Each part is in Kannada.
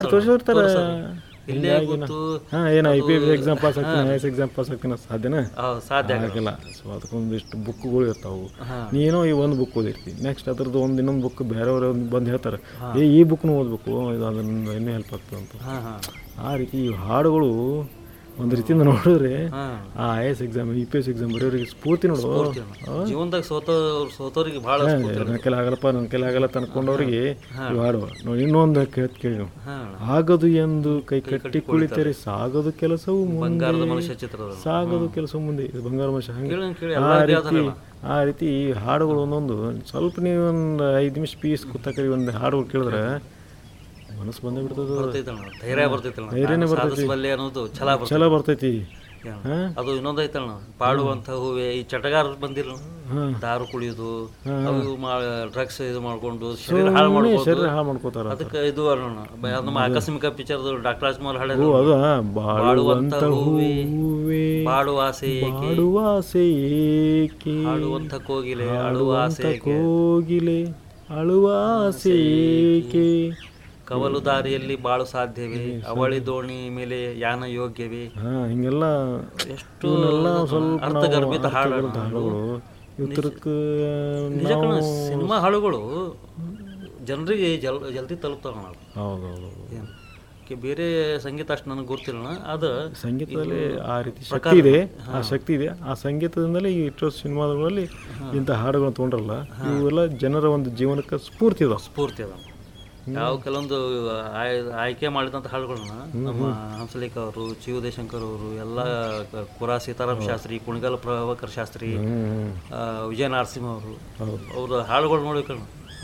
ತೋರಿಸಿರ್ತಾರೆ ಇಲ್ಲೇ ಕೂತು ಹಾಂ ಏನು I P S exam pass ಆಗ್ತೀನಿ ಐ ಎಸ್ ಎಕ್ಸಾಮ್ ಪಾಸ್ ಆಗ್ತೀನಿ ಸಾಧ್ಯನಾ ಹೌದು ಸಾಧ್ಯ ಆಗಲ್ಲ ಸೊ ಅದಕ್ಕೊಂದಿಷ್ಟು ಬುಕ್ಗಳು ಇರ್ತಾವು ನೀನೋ ಈ ಒಂದು ಬುಕ್ ಓದಿರ್ತಿ ನೆಕ್ಸ್ಟ್ ಅದ್ರದ್ದು ಒಂದು ಇನ್ನೊಂದು ಬುಕ್ ಬೇರೆಯವರು ಬಂದು ಹೇಳ್ತಾರೆ ಏ ಈ ಬುಕ್ನು ಓದಬೇಕು ಇದು ಅದನ್ನು ಇನ್ನೂ ಹೆಲ್ಪ್ ಆಗ್ತದೆ ಅಂತ ಹಾಂ ಹಾಂ ಆ ರೀತಿ ಈ ಹಾಡುಗಳು ಒಂದು ರೀತಿಯಿಂದ ನೋಡಿದ್ರೆ ಹಾಂ ಆ I S exam E P S exam ಬರೆಯೋರಿಗೆ ಸ್ಫೂರ್ತಿ ನೋಡು ಜೀವನದಾಗ ಸೋತ ಸೋತವ್ರಿಗೆ ಭಾಳ ನನ್ನ ಕೈಲಿ ಆಗಲ್ಲಪ್ಪ ನನ್ನ ಕೈಲಿ ಆಗಲ್ಲ ಅಂತ ಅನ್ಕೊಂಡವ್ರಿಗೆ ಇವು ಹಾಡು ನೋಡಿ ಇನ್ನೊಂದು ಕೇಳಿ ಕೇಳಿ ನೀವು ಹಾಂ ಆಗದು ಎಂದು ಕೈ ಕಟ್ಟಿ ಕುಳಿತರೆ ಸಾಗದು ಕೆಲಸವು ಮುಂದೆ ಬಂಗಾರದ ಮನುಷ್ಯ ಚಿತ್ರದ ಸಾಗದು ಕೆಲಸ ಮುಂದೆ ಇದು ಬಂಗಾರ ಮನುಷ್ಯ ಹಂಗೆ ಕೇಳಿ ಕೇಳಿ ಆ ಎಲ್ಲ ರೀತಿ ಆ ರೀತಿ ಈ ಹಾಡುಗಳು ಒಂದೊಂದು ಸ್ವಲ್ಪ ನೀವು ಒಂದು ಐದು ನಿಮಿಷ ಪೀಸ್ ಕೂತಾಕರಿ ಒಂದು ಹಾಡುಗಳು ಕೇಳಿದ್ರೆ ಮನಸ್ಸು ಬಂದೇ ಬಿಡ್ತದೆ ಬರ್ತೈತಣ್ಣ ಧೈರ್ಯ ಬರ್ತೈತಣ್ಣ ಸಾಧಿಸಬಲ್ಲೆ ಅನ್ನೋದು ಛಲ ಬರ್ತೈತೆ ಚಲೋ ಬರ್ತೈತಿ ಏನು? ಅದು ಇನ್ನೊಂದು ಐತಣ್ಣ ಪಾಡುವಂತ ಹೂವೆ ಈ ಚಟಗಾರ ಬಂದಿಲ್ಲ ದಾರು ಕುಡಿಯೋದು ಅವು ಡ್ರಗ್ಸ್ ಇದು ಮಾಡ್ಕೊಂಡು ಶರೀರ ಹಾಳು ಮಾಡ್ಕೊಂಡು ಶರೀರ ಹಾಳು ಮಾಡ್ಕೋತಾರ ಅದಕ್ಕೆ ಇದು ಅಣ್ಣ ಬ- ಅದು ನಮ್ಮ ಆಕಸ್ಮಿಕ ಪಿಕ್ಚರ್ ಡಾಕ್ಟರ್ ರಾಜ್ಕುಮಾರ್ ಹಾಡ ಅದು ಬಾಳುವಂತ ಬಾಳುವಂತ ಹೂವೆ ಹೂವೇ ಬಾಡುವ ಆಸೆ ಏಕೆ ಹಾಡುವ ಆಸೆ ಏಕೆ ಹಾಡುವಂತ ಕೋಗಿಲೆ ಅಳುವ ಆಸೆ ಅಂತ ಏಕೆ ಕೋಗಿಲೆ ಅಳುವ ಆಸೆ ಏಕೆ ಕವಲು ದಾರಿಯಲ್ಲಿ ಬಾಳು ಸಾಧ್ಯವೇ ಅವಳಿ ದೋಣಿ ಮೇಲೆ ಯಾನ ಯೋಗ್ಯವೇ ಹಾ ಹಿಂಗೆಲ್ಲ ಎಷ್ಟು ಇವನ್ನೆಲ್ಲ ಸ್ವಲ್ಪ ಅರ್ಥಗರ್ಭಿತ ಹಾಡು ಹಾಡುಗಳು ಉತ್ತರಕ್ಕೆ ನಿಜಕ್ಕೂ ಸಿನಿಮಾ ಹಾಡುಗಳು ಜನರಿಗೆ ಜಲ್ ಜಲ್ದಿ ತಲುಪ್ತಾವ ನಾವು ಹೌದೌದು ಏನು ಕೆ ಬೇರೆ ಸಂಗೀತ ಅಷ್ಟು ನನಗೆ ಗೊತ್ತಿಲ್ಲ ಅದು ಸಂಗೀತದಲ್ಲಿ ಆ ರೀತಿ ಶಕ್ತಿ ಇದೆ ಆ ಶಕ್ತಿ ಇದೆ ಆ ಸಂಗೀತದಿಂದಲೇ ಈ ಇಷ್ಟೋ ಸಿನಿಮಾಗಳಲ್ಲಿ ಇಂಥ ಹಾಡುಗಳನ್ನ ತೊಗೊಂಡ್ರಲ್ಲ ಇವೆಲ್ಲ ಜನರ ಒಂದು ಜೀವನಕ್ಕೆ ಸ್ಫೂರ್ತಿ ಇದಾವೆ ಸ್ಫೂರ್ತಿ ಅದ ಯಾವ ಕೆಲವೊಂದು ಆಯ್- ಆಯ್ಕೆ ಮಾಡಿದಂಥ ಹಾಡುಗಳನ್ನ ನಮ್ಮ ಹಂಸಲೇಖ ಅವರು ಚಿ ಯು ದೇಶಂಕರ್ ಅವರು ಎಲ್ಲ ಕ- ಕುರಾ ಸೀತಾರಾಮ್ ಶಾಸ್ತ್ರಿ ಕುಣಿಗಲ್ ಪ್ರಭಾಕರ್ ಶಾಸ್ತ್ರಿ ಹ್ಮ್ ಆ, ವಿಜಯ ನರಸಿಂಹ ಅವರು ಅವ್ರ ಹಾಡುಗಳು ನೋಡಿಕೊಂಡು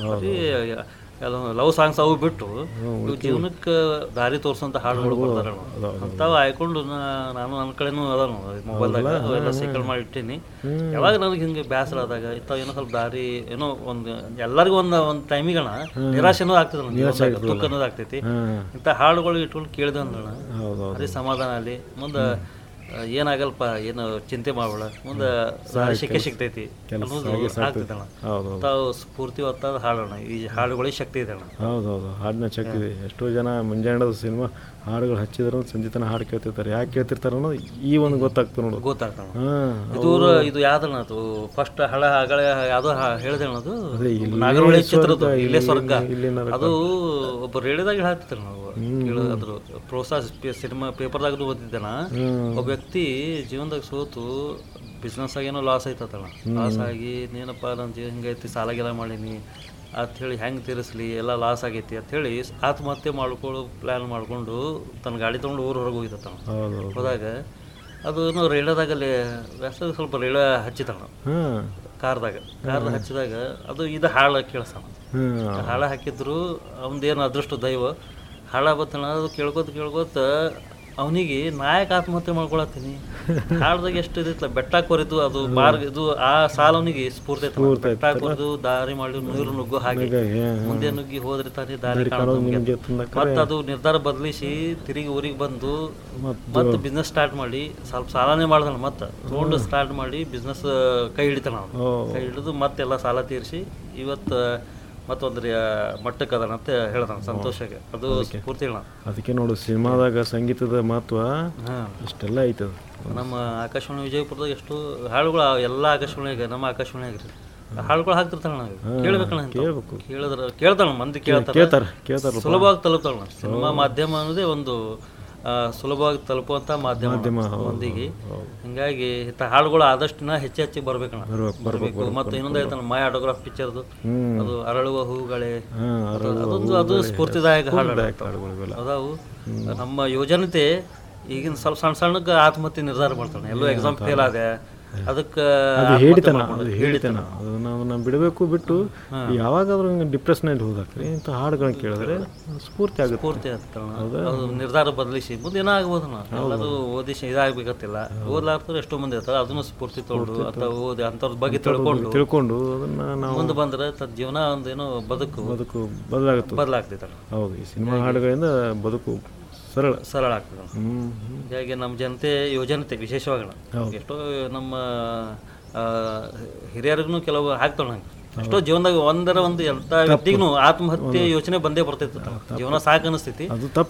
ಕೆಲವು ಲವ್ ಸಾಂಗ್ಸ್ ಅವು ಬಿಟ್ಟು ಇವು ಜೀವನಕ್ಕೆ ದಾರಿ ತೋರಿಸೋಂಥ ಹಾಡುಗಳು ಬರ್ತಾರೆ ಅಂತಾವು ಆಯ್ಕೊಂಡು ನಾ- ನಾನು ನನ್ನ ಕಡೆನೂ ಅದ ಮೊಬೈಲ್ದಾಗ ಅವೆಲ್ಲ ಸೇಕಲ್ ಮಾಡಿ ಇಟ್ಟೀನಿ ಯಾವಾಗ ನನಗೆ ಹಿಂಗೆ ಬೇಸರ ಆದಾಗ ಇಂಥವು ಏನೋ ಸ್ವಲ್ಪ ದಾರಿ ಏನೋ ಒಂದು ಎಲ್ಲರಿಗೂ ಒಂದು ಒಂದು ಟೈಮಿಗಣ ನಿರಾಶೆ ಅನ್ನೋದು ಆಗ್ತದೆ ನನ್ನ ಜೀವನದಾಗ, ದುಃಖ ಅನ್ನೋದು ಆಗ್ತೈತಿ ಹಾಂ ಇಂಥ ಹಾಡುಗಳು ಇಟ್ಕೊಂಡು ಕೇಳಿದೆ ಅಂದಣ ಹೌದೌದು ಅದೇ ಸಮಾಧಾನ ಅಲ್ಲಿ ಮುಂದೆ ಆ, ಏನಾಗಲ್ಪ ಏನು ಚಿಂತೆ ಮಾಡಬೇಡ ಮುಂದೆ ಸಿಕ್ಕೇ ಸಿಗ್ತೈತಿ ಅನ್ನೋದು ಆಗ್ತೈತಣ್ಣ ಹೌದೌದು ತಾವು ಸ್ಫೂರ್ತಿ ಹೊತ್ತಾದ ಹಾಡೋಣ ಈ ಹಾಡುಗಳಿಗೆ ಶಕ್ತಿ ಇದೆ ಅಣ್ಣ ಹೌದೌದು ಹಾಡಿನ ಶಕ್ತಿ ಇದೆ ಎಷ್ಟೋ ಜನ ಮುಂಜಾನೆ ಸಿನಿಮಾ ಹಾಡುಗಳು ಹಚ್ಚಿದ್ರು ಸಂಜೆ ತನಕ ಹಾಡು ಕೇಳ್ತಿರ್ತಾರೆ ಯಾಕೆ ಕೇಳ್ತಿರ್ತಾರೆ ಅನ್ನೋದು ಈ ಒಂದು ಗೊತ್ತಾಗ್ತದೆ ನೋಡು ಗೊತ್ತಾಗ್ತಾವ ಹಾಂ ಇದು ಇದು ಯಾವ್ದಣ್ಣ ಅದು ಫಸ್ಟ್ ಹಳ ಹಗಳ ಯಾವ್ದೋ ಹೇಳಿದೆ ಅದು ನಾಗರಹೊಳೆ ಚಿತ್ರದ ಇಲ್ಲೇ ಸ್ವರ್ಗ ಇಲ್ಲಿನ ಅದು ಒಬ್ಬ ರೇಡಿಯೋದಾಗ ಹೇಳ್ತಿದ್ರು ನಾವು ಕೇಳೋದ್ರ ಪ್ರೋತ್ಸಾಹ ಸಿನಿಮಾ ಪೇಪರ್ದಾಗ ಓದಿದ್ದೆನ ಒಬ್ಬ ವ್ಯಕ್ತಿ ಜೀವನದಾಗ ಸೋತು ಬಿಸ್ನೆಸ್ ಏನೋ ಲಾಸ್ ಆಯ್ತತ್ತಲ್ಲ ಲಾಸ್ ಆಗಿ ಏನಪ್ಪ ನನ್ನ ಜೀವ ಹಿಂಗೈತಿ ಸಾಲ ಗೀಲ ಮಾಡೀನಿ ಅಂತ ಹೇಳಿ ಹೆಂಗೆ ತೀರಿಸ್ಲಿ ಎಲ್ಲ ಲಾಸ್ ಆಗೈತಿ ಅಂತ ಹೇಳಿ ಆತ್ಮಹತ್ಯೆ ಮಾಡ್ಕೊಳ್ಳೋ ಪ್ಲ್ಯಾನ್ ಮಾಡ್ಕೊಂಡು ತನ್ನ ಗಾಡಿ ತೊಗೊಂಡು ಊರು ಹೊರಗೆ ಹೋಗಿದ್ದ ಹೌದು ಹೋದಾಗ ಅದು ನಾವು ರೇಡಿಯೋದಾಗಲ್ಲಿ ವ್ಯಾಸ ಸ್ವಲ್ಪ ರೇಡಿಯೋ ಹಚ್ಚಿತಾನ ಹಾಂ ಕಾರ್ದಾಗ ಕಾರ್ದಾಗ ಹಚ್ಚಿದಾಗ ಅದು ಇದು ಹಾಳು ಕೇಳಿಸ್ತಾನ ಹಾಂ ಹಾಳ ಹಾಕಿದ್ರು ಅವನದೇನು ಅದೃಷ್ಟ ದೈವ ಹಾಳ ಬತ್ತಣ ಅದು ಕೇಳ್ಕೊತ ಕೇಳ್ಕೊತ ಅವನಿಗೆ ನಾಯಕ ಆತ್ಮಹತ್ಯೆ ಮಾಡ್ಕೊಳತ್ತೀನಿ ಹಾಳ್ದಾಗ ಎಷ್ಟು ಇದೈತಲ್ಲ ಬೆಟ್ಟ ಕೊರಿದು ಅದು ಬಾರ್ ಇದು ಆ ಸಾಲ ಅವನಿಗೆ ಸ್ಫೂರ್ತಿ ಐತಲ್ಲ. ಬೆಟ್ಟ ಕೊರಿದು ದಾರಿ ಮಾಡಿ ನೀರು ನುಗ್ಗೋ ಹಾಗೆ ಮುಂದೆ ನುಗ್ಗಿ ಹೋದ್ರೆ ತಾನೇ ದಾರಿ ಕಾಣೋದು ನಮ್ಗೆ. ನಿಮಗೆ ತಂದ ಮತ್ತೆ ಅದು ನಿರ್ಧಾರ ಬದಲಿಸಿ ತಿರುಗಿ ಊರಿಗೆ ಬಂದು ಮತ್ತೆ ಬಿಸ್ನೆಸ್ ಸ್ಟಾರ್ಟ್ ಮಾಡಿ ಸ್ವಲ್ಪ ಸಾಲನೇ ಮಾಡ್ದಾನ ಮತ್ತೆ ತೊಗೊಂಡು ಸ್ಟಾರ್ಟ್ ಮಾಡಿ ಬಿಸ್ನೆಸ್ ಕೈ ಹಿಡಿತಾನ ಅವ್ನು ಓ ಕೈ ಹಿಡಿದು ಮತ್ತೆಲ್ಲ ಸಾಲ ತೀರಿಸಿ ಇವತ್ತು ಮತ್ತೊಂದು ಮಟ್ಟಕ್ಕೆ ಅದಾನ ಅಂತ ಹೇಳ್ದಾನ ಸಂತೋಷಕ್ಕೆ ಅದು ಸ್ಫೂರ್ತಿ ಹೇಳ ಅದಕ್ಕೆ ನೋಡು ಸಿನಿಮಾದಾಗ ಸಂಗೀತದ ಮಹತ್ವ ಹಾಂ ಇಷ್ಟೆಲ್ಲ ಐತದ ನಮ್ಮ ಆಕಾಶವಾಣಿ ವಿಜಯಪುರದಾಗ ಎಷ್ಟು ಹಾಡುಗಳು ಎಲ್ಲ ಆಕಾಶವಾಣಿಯಾಗ ನಮ್ಮ ಆಕಾಶವಾಣಿಯಾಗ ರೀ ಹಾಡುಗಳು ಹಾಕ್ತಿರ್ತಾಳ ನಾವು ಕೇಳ್ಬೇಕಣ್ಣ ಇಂಥವು. ಕೇಳ್ಬೇಕು. ಕೇಳಿದ್ರ ಕೇಳ್ತಾಳ ಮಂದಿ ಕೇಳ್ತಾರ ಕೇಳ್ತಾರ ಕೇಳ್ತಾರ ಸುಲಭವಾಗಿ ತಲುಪ್ತಾಳ ಸಿನಿಮಾ ಮಾಧ್ಯಮ ಅನ್ನೋದೇ ಒಂದು ಆ, ಸುಲಭವಾಗಿ ತಲುಪುವಂತ ಮಾಧ್ಯಮ ಮಂದಿಗೆ ಹಿಂಗಾಗಿ ಇಂಥ ಹಾಡುಗಳು ಆದಷ್ಟು ಹೆಚ್ಚು ಹೆಚ್ಚಿಗೆ ಬರ್ಬೇಕಣ್ಣ ಬರ್ಬೇಕು ಬರಬೇಕು ಮತ್ತು ಇನ್ನೊಂದು ಐತಣ್ಣ ಮೈ ಆಟೋಗ್ರಾಫ್ ಪಿಕ್ಚರ್ದು ಹ್ಮ್ ಅದು ಅರಳುವ ಹೂಗಳೇ ಹಾಂ ಅದು- ಅದೊಂದು ಅದು ಸ್ಫೂರ್ತಿದಾಯಕ ಹಾಡು ಹಾಡುಗಳು ಇವೆಲ್ಲ ಅದಾವು ನಮ್ಮ ಯೋಜನತೆ ಈಗಿನ ಸ್ವಲ್ಪ ಸಣ್ಣ ಸಣ್ಣಕ್ಕೆ ಆತ್ಮಹತ್ಯೆ ನಿರ್ಧಾರ ಮಾಡ್ತಾನೆ ಎಲ್ಲೋ ಎಕ್ಸಾಮ್ ಫೇಲ್ ಆದೆ ಅದಕ್ಕೆ ಅದು ಹೇಳಿತನ ಅದು ಹೇಳಿತನ ಅದು ನಾವು ನಾವು ಬಿಡಬೇಕು ಬಿಟ್ಟು ಯಾವಾಗಾದ್ರೂ ಹಿಂಗೆ ಡಿಪ್ರೆಷನಲ್ಲಿ ಹೋದಾಕ್ರಿ ಇಂಥ ಹಾಡುಗಳನ್ನ ಕೇಳಿದ್ರೆ ಸ್ಫೂರ್ತಿ ಆಗುತ್ತೆ ಪೂರ್ತಿ ಆಗ್ತಾನ ಅದು ನಿರ್ಧಾರ ಬದಲಿಸಿ ಮುಂದೆ ಏನಾಗ್ಬೋದಣ್ಣ ಎಲ್ಲರೂ ಓದಿಸಿ ಇದಾಗಬೇಕತ್ತಿಲ್ಲ ಓದ್ಲಾರ್ತಾರೆ ಎಷ್ಟೋ ಮಂದಿ ಇರ್ತಾರೆ ಅದನ್ನು ಸ್ಫೂರ್ತಿ ತೊಗೊಂಡು ಅಥವಾ ಓದಿ ಅಂಥವ್ರ ಬಗ್ಗೆ ತಿಳ್ಕೊಂಡು ತಿಳ್ಕೊಂಡು ಅದನ್ನ ನಾವು ಮುಂದೆ ಬಂದ್ರೆ ತನ್ನ ಜೀವನ ಒಂದೇನೋ ಬದುಕು ಬದುಕು ಬದಲಾಗುತ್ತೆ ಬದಲಾಗ್ತೈತಲ್ಲ ಹೌದು ಈ ಸಿನಿಮಾ ಹಾಡುಗಳಿಂದ ಬದುಕು ಸರಳ ಸರಳ ಆಗ್ತದೆ ಹ್ಮ್ ಹೀಗಾಗಿ ನಮ್ಮ ಜನತೆ ಯುವಜನತೆ ವಿಶೇಷವಾಗಿ ಎಷ್ಟೋ ನಮ್ಮ ಆ, ಹಿರಿಯರಿಗೂ ಕೆಲವು ಆಗ್ತಾವ ನಂಗೆ ಎಷ್ಟೋ ಜೀವನದಾಗ ಒಂದರ ಒಂದು ಎಂಥ ವ್ಯಕ್ತಿಗೂ ಆತ್ಮಹತ್ಯೆ ಯೋಚನೆ ಬಂದೇ ಬರ್ತೈತೆ ಜೀವನ ಸಾಕು ಅನಿಸ್ತೈತಿ ಅದು ತಪ್ಪು